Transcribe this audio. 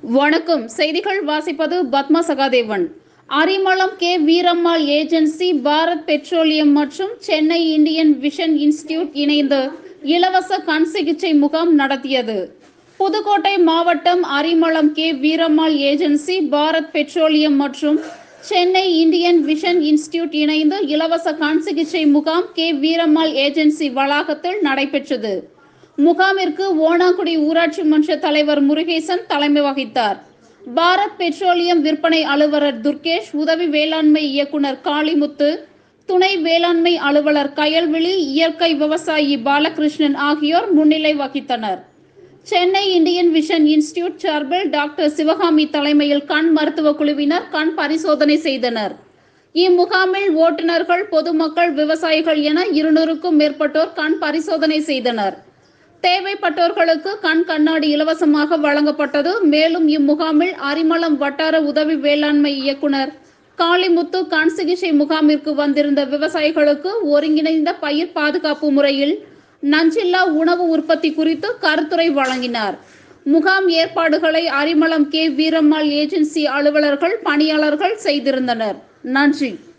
வணக்கம் செய்திகள் வாசிப்பது Padma Sahadevan Arimalam K Veerammal agency Bharat petroleum மற்றும் சென்னை இந்தியன் விஷன் இன்ஸ்டிடியூட் இணைந்து இலவச கண் சிகிச்சை முகாம் நடத்தியது புதுக்கோட்டை மாவட்டம் Arimalam K Veerammal agency Bharat petroleum மற்றும் சென்னை இந்தியன் விஷன் இன்ஸ்டிடியூட் இணைந்து இலவச கண் சிகிச்சை முகாம் கே வீரம்மாள் ஏஜென்சி வளாகத்தில் நடைபெற்றது முகாமிற்கு ஓணாங்குடி ஊராட்சி மன்ற தலைவர் முருகேசன் தலைமை வகித்தார் பாரத் பெட்ரோலியம் விற்பனை அலுவலர் துர்கேஷ் உதவி வேளாண்மை இயக்குனர் காளிமுத்து துணை வேளாண்மை அலுவலர் கயல்விழி இயற்கை விவசாயி பாலகிருஷ்ணன் ஆகியோர் முன்னிலை வகித்தனர் சென்னை இந்தியன் விஷன் இன்ஸ்டிடியூட் சார்பில் டாக்டர் சிவகாமி தலைமையில் கண் மருத்துவ குழுவினர் கண் பரிசோதனை செய்தனர் இம்முகாமில் ஓட்டுநர்கள் பொதுமக்கள் விவசாயிகள் என இருநூறுக்கும் மேற்பட்டோர் கண் பரிசோதனை செய்தனர் தேவைப்பட்டோர்களுக்கு கண் கண்ணாடி இலவசமாக வழங்கப்பட்டது மேலும் இம்முகாமில் அரிமளம் வட்டார உதவி வேளாண்மை இயக்குனர் காளிமுத்து கண் சிகிச்சை முகாமிற்கு வந்திருந்த விவசாயிகளுக்கு ஒருங்கிணைந்த பயிர் பாதுகாப்பு முறையில் நஞ்சில்லா உணவு உற்பத்தி குறித்து கருத்துரை வழங்கினார் முகாம் ஏற்பாடுகளை அரிமளம் கே வீரம்மாள் ஏஜென்சி அலுவலர்கள் பணியாளர்கள் செய்திருந்தனர் நன்றி